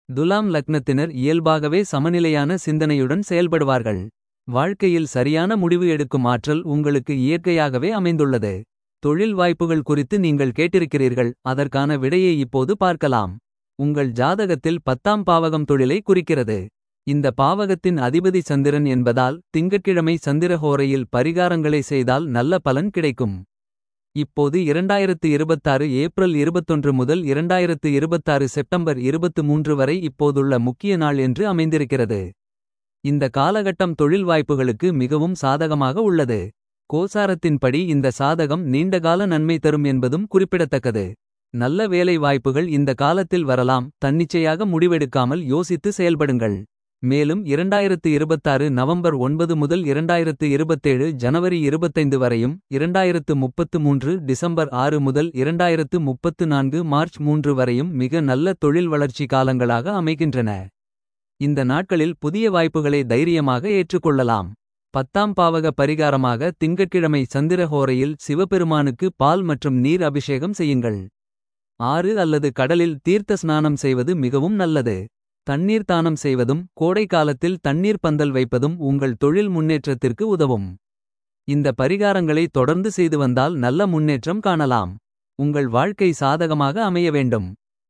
துலாம் லக்னத்தினர் இயல்பாகவே சமநிலையான சிந்தனையுடன் செயல்படுவார்கள். வாழ்க்கையில் சரியான முடிவு எடுக்கும் ஆற்றல் உங்களுக்கு இயற்கையாகவே அமைந்துள்ளது. தொழில் வாய்ப்புகள் குறித்து நீங்கள் கேட்டிருக்கிறீர்கள். அதற்கான விடையை இப்போது பார்க்கலாம். உங்கள் ஜாதகத்தில் பத்தாம் பாவகம் தொழிலை குறிக்கிறது. இந்த பாவகத்தின் அதிபதி சந்திரன் என்பதால் திங்கட்கிழமை சந்திரஹோரையில் பரிகாரங்களை செய்தால் நல்ல பலன் கிடைக்கும். இப்போது 2026 ஏப்ரல் 21 முதல் 2026 செப்டம்பர் 23 வரை இப்போதுள்ள முக்கிய நாள் என்று அமைந்திருக்கிறது. இந்த காலகட்டம் தொழில் வாய்ப்புகளுக்கு மிகவும் சாதகமாக உள்ளது. கோசாரத்தின்படி இந்த சாதகம் நீண்டகால நன்மை தரும் என்பதும் குறிப்பிடத்தக்கது. நல்ல வேலை வாய்ப்புகள் இந்த காலத்தில் வரலாம் தன்னிச்சையாக முடிவெடுக்காமல் யோசித்து செயல்படுங்கள். மேலும் 2026 நவம்பர் 9 முதல் 2027 ஜனவரி 25 வரையும் 2033 டிசம்பர் 6 முதல் 2034 மார்ச் 3 வரையும் மிக நல்ல தொழில் வளர்ச்சி காலங்களாக அமைகின்றன. இந்த நாட்களில் புதிய வாய்ப்புகளை தைரியமாக ஏற்றுக்கொள்ளலாம். பத்தாம் பாவக பரிகாரமாக திங்கட்கிழமை சந்திரஹோரையில் சிவபெருமானுக்கு பால் மற்றும் நீர் அபிஷேகம் செய்யுங்கள். ஆறு அல்லது கடலில் தீர்த்த ஸ்நானம் செய்வது மிகவும் நல்லது. தண்ணீர் தானம் செய்வதும் கோடை காலத்தில் தண்ணீர் பந்தல் வைப்பதும் உங்கள் தொழில் முன்னேற்றத்திற்கு உதவும். இந்த பரிகாரங்களை தொடர்ந்து செய்து வந்தால் நல்ல முன்னேற்றம் காணலாம். உங்கள் வாழ்க்கை சாதகமாக அமைய வேண்டும்.